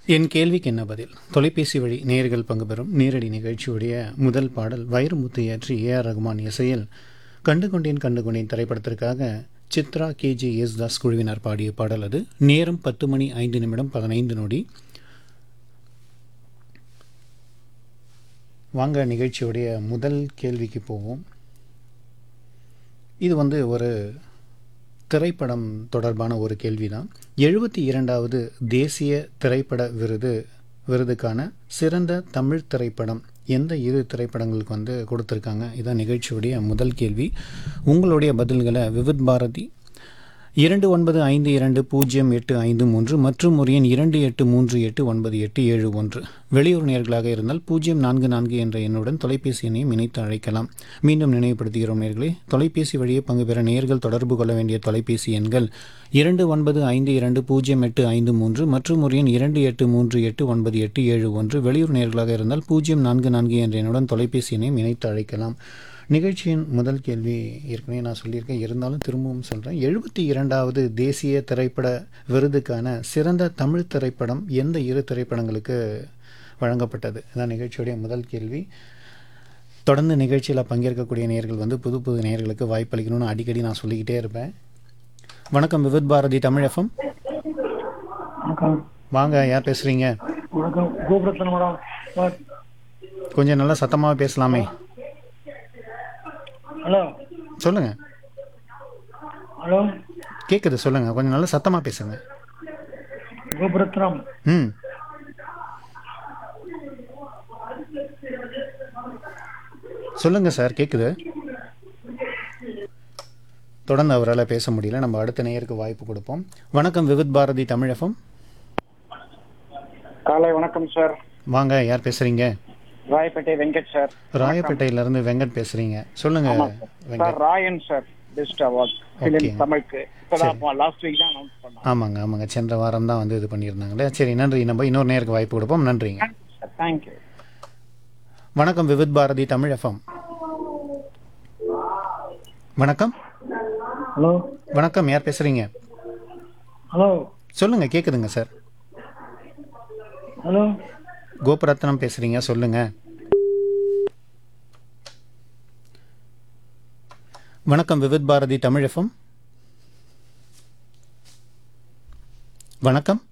என் கேள்விக்கு என்ன பதில் தொலைபேசி வழி நேர்கள் பங்கு பெறும் நேரடி நிகழ்ச்சியுடைய முதல் பாடல் வைரமுத்து இயற்றி ஏ ஆர் ரகுமான் இசையில் கண்டு கொண்டேன் கண்டு கொண்டேன் திரைப்படத்திற்காக சித்ரா கேஜி யேசுதாஸ் குழுவினர் பாடிய பாடல் அது நேரம் பத்து மணி ஐந்து நிமிடம் பதினைந்து நொடி வாங்க நிகழ்ச்சியுடைய முதல் கேள்விக்கு போவோம் இது வந்து ஒரு திரைப்படம் தொடர்பான ஒரு கேள்விதான் எழுபத்தி இரண்டாவது தேசிய திரைப்பட விருது விருதுக்கான சிறந்த தமிழ் திரைப்படம் எந்த இரு திரைப்படங்களுக்கு வந்து கொடுத்துருக்காங்க இதான் நிகழ்ச்சியுடைய முதல் கேள்வி உங்களுடைய பதில்களை விவித் பாரதி இரண்டு ஒன்பது ஐந்து இரண்டு பூஜ்ஜியம் எட்டு ஐந்து மூன்று மற்றும் ஒரு எண் இரண்டு எட்டு மூன்று எட்டு ஒன்பது எட்டு ஏழு ஒன்று வெளியூர் நேர்களாக இருந்தால் பூஜ்ஜியம் நான்கு நான்கு என்ற எண்ணுடன் தொலைபேசி எண்ணையும் இணைத்து அழைக்கலாம் மீண்டும் நினைவுபடுத்துகிறோம் நேர்களே தொலைபேசி வழியே பங்கு பெற நேர்கள் தொடர்பு கொள்ள வேண்டிய தொலைபேசி எண்கள் இரண்டு ஒன்பது ஐந்து இரண்டு பூஜ்ஜியம் எட்டு ஐந்து மூன்று மற்றும் ஒரு எண் இரண்டு எட்டு மூன்று எட்டு ஒன்பது எட்டு ஏழு ஒன்று வெளியூர் நேர்களாக இருந்தால் பூஜ்ஜியம் நான்கு நான்கு என்ற எண்ணுடன் தொலைபேசி எண்ணையும் இணைத்து அழைக்கலாம் நிகழ்ச்சியின் முதல் கேள்வி ஏற்கனவே நான் சொல்லியிருக்கேன் இருந்தாலும் திரும்பவும் சொல்கிறேன் எழுபத்தி இரண்டாவது தேசிய திரைப்பட விருதுக்கான சிறந்த தமிழ் திரைப்படம் எந்த இரு திரைப்படங்களுக்கு வழங்கப்பட்டது இதான் நிகழ்ச்சியுடைய முதல் கேள்வி தொடர்ந்து நிகழ்ச்சியில் பங்கேற்கக்கூடிய நேர்கள் வந்து புது புது நேர்களுக்கு வாய்ப்பளிக்கணும்னு அடிக்கடி நான் சொல்லிக்கிட்டே இருப்பேன் வணக்கம் விவித் பாரதி தமிழ் எஃப்எம் வணக்கம் வாங்க யார் பேசுகிறீங்க வணக்கம் கோபுரத்தன் மேடம் சார் கொஞ்சம் நல்லா சத்தமாக பேசலாமே ஹலோ சொல்லுங்கள் ஹலோ கேட்குது சொல்லுங்கள் கொஞ்சம் நல்லா சத்தமாக பேசுங்க கோபுரத்னம் ம் சொல்லுங்க சார் கேட்குது தொடர்ந்து அவரால் பேச முடியல நம்ம அடுத்த நேயருக்கு வாய்ப்பு கொடுப்போம் வணக்கம் விவித் பாரதி தமிழ் எஃப்எம் காலை வணக்கம் சார் வாங்க யார் பேசுறீங்க ராயப்பேட்டை வெங்கட் சார் ராயப்பேட்டையிலேருந்து வெங்கட் பேசுறீங்க சொல்லுங்க sir Venkat Rayan sir best award Okay. Film தமிழுக்கு இப்பதான் லாஸ்ட் வீக் தான் அனௌன்ஸ் பண்ணோம் ஆமாங்க ஆமாங்க சென்ற வாரம் தான் வந்து இது பண்ணியிருந்தாங்களே சரி நன்றி நம்ம இன்னொரு நேருக்கு வாய்ப்பு கொடுப்போம் நன்றிங்க சார் தேங்க்யூ வணக்கம் விவித் பாரதி தமிழ் எஃப்எம் வணக்கம் ஹலோ வணக்கம் யார் பேசுறீங்க ஹலோ சொல்லுங்க கேக்குதுங்க சார் ஹலோ கோபுரத்னம் பேசுறீங்க சொல்லுங்க வணக்கம் விவித் பாரதி தமிழ் எஃப்எம் வணக்கம்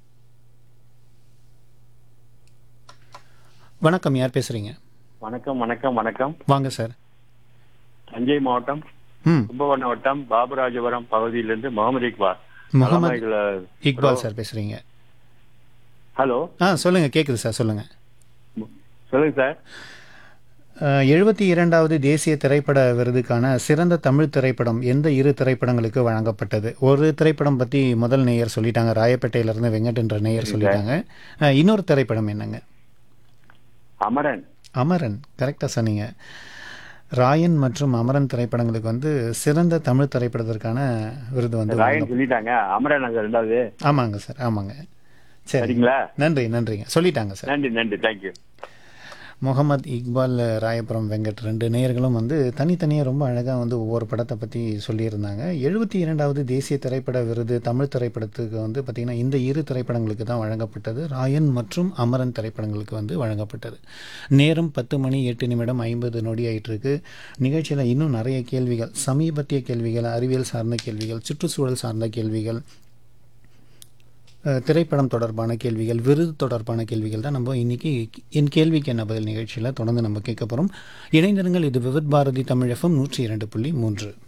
வணக்கம் யார் பேசுறீங்க வணக்கம் வணக்கம் வணக்கம் வாங்க சார் தஞ்சை மாவட்டம் ம் கும்பகோணம் வட்டம் பாபுராஜபுரம் பகுதியிலிருந்து முகமது இக்பால் முகமது இதுல இக்பால் சார் பேசுறீங்க ஹலோ ஆ சொல்லுங்க கேக்குது சார் சொல்லுங்க சொல்லுங்க சார் எழுபத்தி இரண்டாவது தேசிய திரைப்பட விருதுக்கான சிறந்த தமிழ் திரைப்படம் எந்த இரு திரைப்படங்களுக்கு வழங்கப்பட்டது ஒரு திரைப்படம் பற்றி முதல் நேயர் சொல்லிட்டாங்க ராயப்பேட்டையிலிருந்து வெங்கட் என்ற நேயர் சொல்லிட்டாங்க அஹ், இன்னொரு திரைப்படம் என்னங்க அமரன் அமரன் கரெக்டாக சொன்னீங்க ராயன் மற்றும் அமரன் திரைப்படங்களுக்கு வந்து சிறந்த தமிழ் திரைப்படத்திற்கான விருது வந்து ராயன் வழங்க- சொல்லிட்டாங்க அமரன் அது ரெண்டாவது ஆமாங்க சார் ஆமாங்க சரி சரிங்களா நன்றி நன்றிங்க சொல்லிட்டாங்க சார் நன்றி நன்றி தேங்க்யூ முகமது இக்பால் ராயபுரம் வெங்கட் ரெண்டு நேயர்களும் வந்து தனித்தனியாக ரொம்ப அழகாக வந்து ஒவ்வொரு படத்தை பற்றி சொல்லியிருந்தாங்க எழுபத்தி இரண்டாவது தேசிய திரைப்பட விருது தமிழ் திரைப்படத்துக்கு வந்து பார்த்திங்கன்னா இந்த இரு திரைப்படங்களுக்கு தான் வழங்கப்பட்டது ராயன் மற்றும் அமரன் திரைப்படங்களுக்கு வந்து வழங்கப்பட்டது நேரம் பத்து மணி எட்டு நிமிடம் ஐம்பது நொடி ஆயிட்டிருக்கு நிகழ்ச்சியில் இன்னும் நிறைய கேள்விகள் சமீபத்திய கேள்விகள் அறிவியல் சார்ந்த கேள்விகள் சுற்றுச்சூழல் சார்ந்த கேள்விகள் அஹ், திரைப்படம் தொடர்பான கேள்விகள் விருது தொடர்பான கேள்விகள் தான் நம்ம இன்னைக்கு என் கேள்விக்கு என்ன பதில் நிகழ்ச்சியில் தொடர்ந்து நம்ம கேட்க போகிறோம் இணைந்திருங்கள் இது விவித் பாரதி தமிழ் எஃப்எம் நூற்றி இரண்டு புள்ளி மூன்று